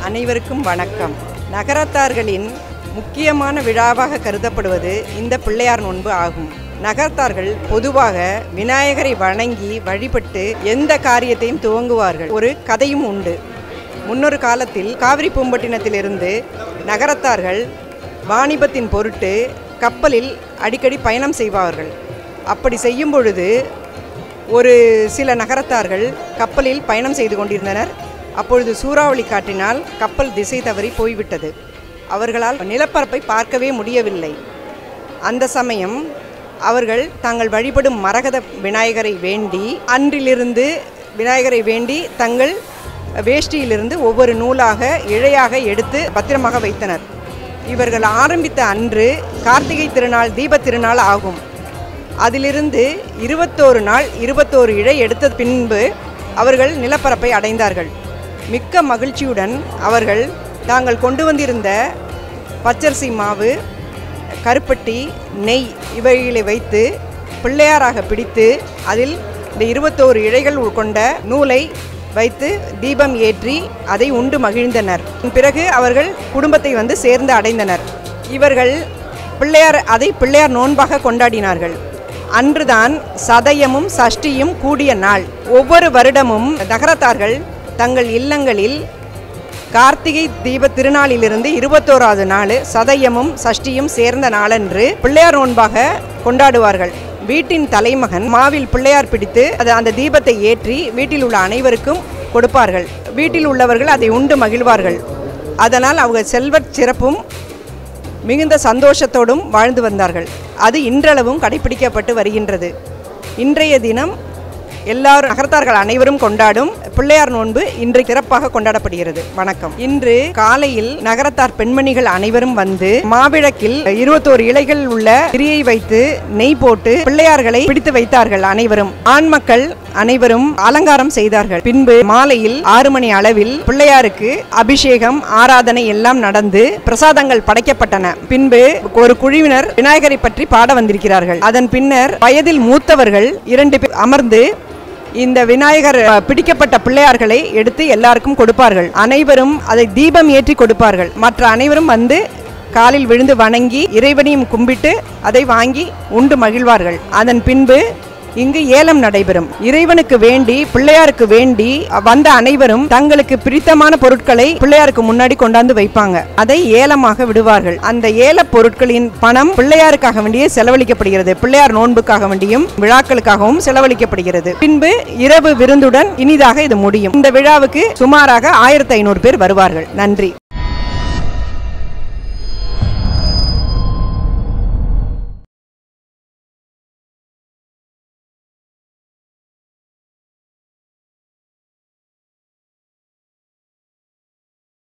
அனைவருக்கும் வணக்கம் நகரத்தார்களின் முக்கியமான விழாவாக கருதப்படுவது இந்த பிள்ளையார் நோன்பு ஆகும் நகரத்தார்கள் பொதுவாக விநாயகரை வணங்கி வழிபட்டு எந்த காரியத்தையும் துவங்குவார்கள் ஒரு கதையும் உண்டு முன்னொரு காலத்தில் காவிரி பூம்பட்டினத்திலிருந்து நகரத்தார்கள் வாணிபத்தின் பொருட்டு கப்பலில் அடிக்கடி பயணம் செய்வார்கள் அப்படி செய்யும் பொழுது ஒரு சில நகரத்தார்கள் கப்பலில் பயணம் செய்து கொண்டிருந்தனர் அப்பொழுது சூறாவளி காற்றினால் கப்பல் திசை தவறி போய்விட்டது அவர்களால் நிலப்பரப்பை பார்க்கவே முடியவில்லை அந்த சமயம் அவர்கள் தாங்கள் வழிபடும் மரகத விநாயகரை வேண்டி அன்றிலிருந்து விநாயகரை வேண்டி தங்கள் வேஷ்டியிலிருந்து ஒவ்வொரு நூலாக இழையாக எடுத்து பத்திரமாக வைத்தனர் இவர்கள் ஆரம்பித்த அன்று கார்த்திகை திருநாள் தீபத் திருநாள் ஆகும் அதிலிருந்து இருபத்தோரு நாள் இருபத்தோரு இழை எடுத்த பின்பு அவர்கள் நிலப்பரப்பை அடைந்தார்கள் மிக்க மகிழ்ச்சியுடன் அவர்கள் தாங்கள் கொண்டு வந்திருந்த பச்சரிசி மாவு கருப்பட்டி நெய் இவைகளை வைத்து பிள்ளையாராக பிடித்து அதில் இந்த இருபத்தோரு இழைகள் கொண்ட நூலை வைத்து தீபம் ஏற்றி அதை உண்டு மகிழ்ந்தனர் பிறகு அவர்கள் குடும்பத்தை வந்து சேர்ந்து அடைந்தனர் இவர்கள் பிள்ளையார் அதை பிள்ளையார் நோன்பாக கொண்டாடினார்கள் அன்றுதான் சதயமும் சஷ்டியும் கூடிய நாள் ஒவ்வொரு வருடமும் நகரத்தார்கள் தங்கள் இல்லங்களில் கார்த்திகை தீப திருநாளிலிருந்து இருபத்தோராவது நாள் சதயமும் சஷ்டியும் சேர்ந்த நாளன்று பிள்ளையார் நோன்பாக கொண்டாடுவார்கள் வீட்டின் தலைமகன் மாவில் பிள்ளையார் பிடித்து அது அந்த தீபத்தை ஏற்றி வீட்டில் உள்ள அனைவருக்கும் கொடுப்பார்கள் வீட்டில் உள்ளவர்கள் அதை உண்டு மகிழ்வார்கள் அதனால் அவங்க செல்வச் சிறப்பும் மிகுந்த சந்தோஷத்தோடும் வாழ்ந்து வந்தார்கள் அது இன்றளவும் கடைபிடிக்கப்பட்டு வருகின்றது இன்றைய தினம் எல்லாரும் நகரத்தார்கள் அனைவரும் கொண்டாடும் பிள்ளையார் நோன்பு இன்று சிறப்பாக கொண்டாடப்படுகிறது வணக்கம் இன்று காலையில் நகரத்தார் பெண்மணிகள் அனைவரும் வந்து மாவிளக்கில் இருபத்தோரு இலைகள் உள்ள திரியை வைத்து நெய் போட்டு பிள்ளையார்களை பிடித்து வைத்தார்கள் அனைவரும் ஆண் மக்கள் அனைவரும் அலங்காரம் செய்தார்கள் பின்பு மாலையில் ஆறு மணி அளவில் பிள்ளையாருக்கு அபிஷேகம் ஆராதனை எல்லாம் நடந்து பிரசாதங்கள் படைக்கப்பட்டன பின்பு ஒரு குழுவினர் விநாயகரை பற்றி பாட வந்திருக்கிறார்கள் அதன் பின்னர் வயதில் மூத்தவர்கள் இரண்டு பேர் அமர்ந்து இந்த விநாயகர் அஹ், பிடிக்கப்பட்ட பிள்ளையார்களை எடுத்து எல்லாருக்கும் கொடுப்பார்கள் அனைவரும் அதை தீபம் ஏற்றி கொடுப்பார்கள் மற்ற அனைவரும் வந்து காலில் விழுந்து வணங்கி இறைவனையும் கும்பிட்டு அதை வாங்கி உண்டு மகிழ்வார்கள் அதன் பின்பு இங்கு ஏலம் நடைபெறும் இறைவனுக்கு வேண்டி பிள்ளையாருக்கு வேண்டி வந்த அனைவரும் தங்களுக்கு பிடித்தமான பொருட்களை பிள்ளையாருக்கு முன்னாடி கொண்டாந்து வைப்பாங்க அதை ஏலமாக விடுவார்கள் அந்த ஏல பொருட்களின் பணம் பிள்ளையாருக்காக வேண்டியே செலவழிக்கப்படுகிறது பிள்ளையார் நோன்புக்காக வேண்டியும் விழாக்களுக்காகவும் செலவழிக்கப்படுகிறது பின்பு இரவு விருந்துடன் இனிதாக இது முடியும் இந்த விழாவுக்கு சுமாராக ஆயிரத்தி ஐநூறு பேர் வருவார்கள் நன்றி